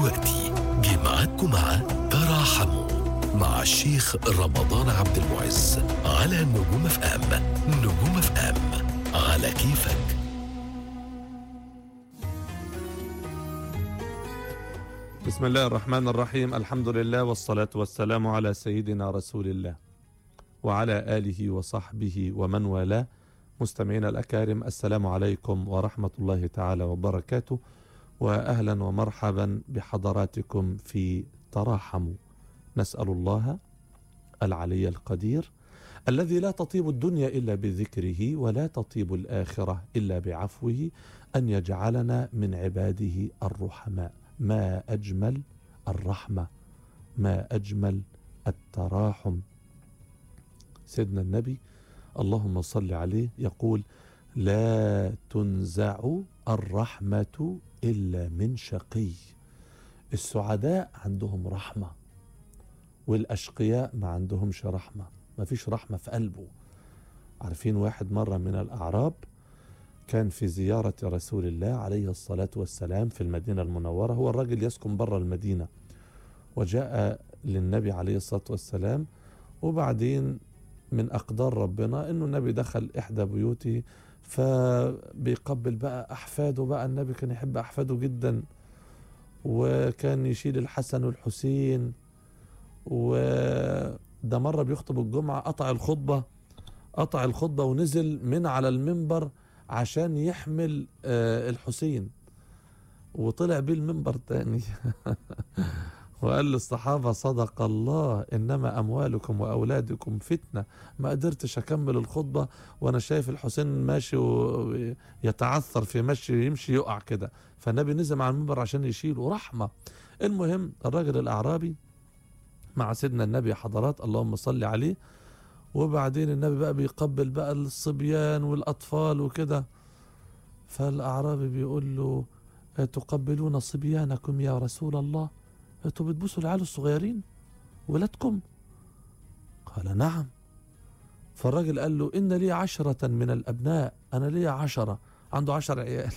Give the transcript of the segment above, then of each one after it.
دلوقتي جه معاكم مع تراحموا مع الشيخ رمضان عبد المعز على نجوم اف ام نجوم اف ام على كيفك بسم الله الرحمن الرحيم الحمد لله والصلاة والسلام على سيدنا رسول الله وعلى آله وصحبه ومن والاه مستمعينا الأكارم السلام عليكم ورحمة الله تعالى وبركاته وأهلا ومرحبا بحضراتكم في تراحموا نسأل الله العلي القدير الذي لا تطيب الدنيا إلا بذكره ولا تطيب الآخرة إلا بعفوه أن يجعلنا من عباده الرحماء ما أجمل الرحمة ما أجمل التراحم سيدنا النبي اللهم صل عليه يقول لا تنزع الرحمة إلا من شقي السعداء عندهم رحمة والأشقياء ما عندهمش رحمة ما فيش رحمة في قلبه عارفين واحد مرة من الأعراب كان في زيارة رسول الله عليه الصلاة والسلام في المدينة المنورة هو الراجل يسكن برا المدينة وجاء للنبي عليه الصلاة والسلام وبعدين من أقدار ربنا أنه النبي دخل إحدى بيوته فبيقبل بقى أحفاده بقى النبي كان يحب أحفاده جدا وكان يشيل الحسن والحسين وده مرة بيخطب الجمعة قطع الخطبة قطع الخطبة ونزل من على المنبر عشان يحمل آه الحسين وطلع بيه المنبر تاني وقال للصحابة صدق الله إنما أموالكم وأولادكم فتنة ما قدرتش أكمل الخطبة وأنا شايف الحسين ماشي ويتعثر في مشي يمشي يقع كده فالنبي نزل على المنبر عشان يشيله رحمة المهم الراجل الأعرابي مع سيدنا النبي حضرات اللهم صل عليه وبعدين النبي بقى بيقبل بقى الصبيان والأطفال وكده فالأعرابي بيقول له تقبلون صبيانكم يا رسول الله انتوا بتبوسوا العيال الصغيرين ولادكم قال نعم فالراجل قال له إن لي عشرة من الأبناء أنا لي عشرة عنده عشر عيال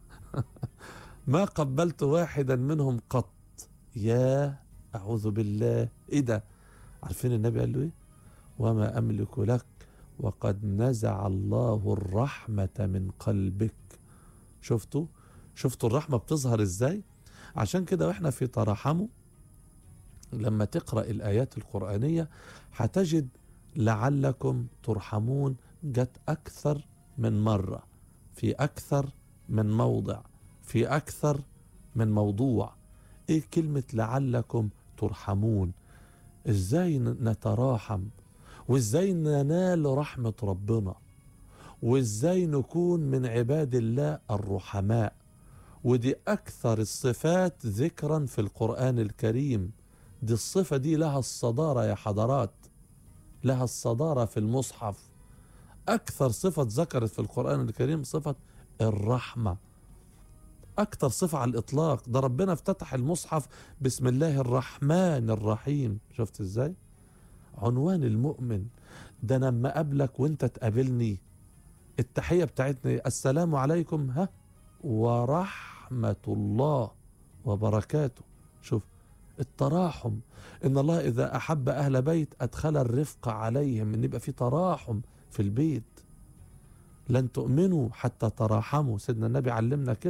ما قبلت واحدا منهم قط يا أعوذ بالله إيه ده عارفين النبي قال له إيه وما أملك لك وقد نزع الله الرحمة من قلبك شفتوا شفتوا الرحمة بتظهر إزاي عشان كده واحنا في تراحموا لما تقرأ الآيات القرآنية هتجد لعلكم ترحمون جت أكثر من مرة في أكثر من موضع في أكثر من موضوع إيه كلمة لعلكم ترحمون إزاي نتراحم وإزاي ننال رحمة ربنا وإزاي نكون من عباد الله الرحماء ودي أكثر الصفات ذكرا في القرآن الكريم دي الصفة دي لها الصدارة يا حضرات لها الصدارة في المصحف أكثر صفة ذكرت في القرآن الكريم صفة الرحمة أكثر صفة على الإطلاق ده ربنا افتتح المصحف بسم الله الرحمن الرحيم شفت إزاي عنوان المؤمن ده أنا لما أقابلك وانت تقابلني التحية بتاعتنا السلام عليكم ها ورحمة الله وبركاته شوف التراحم إن الله إذا أحب أهل بيت أدخل الرفق عليهم إن يبقى في تراحم في البيت لن تؤمنوا حتى تراحموا سيدنا النبي علمنا كده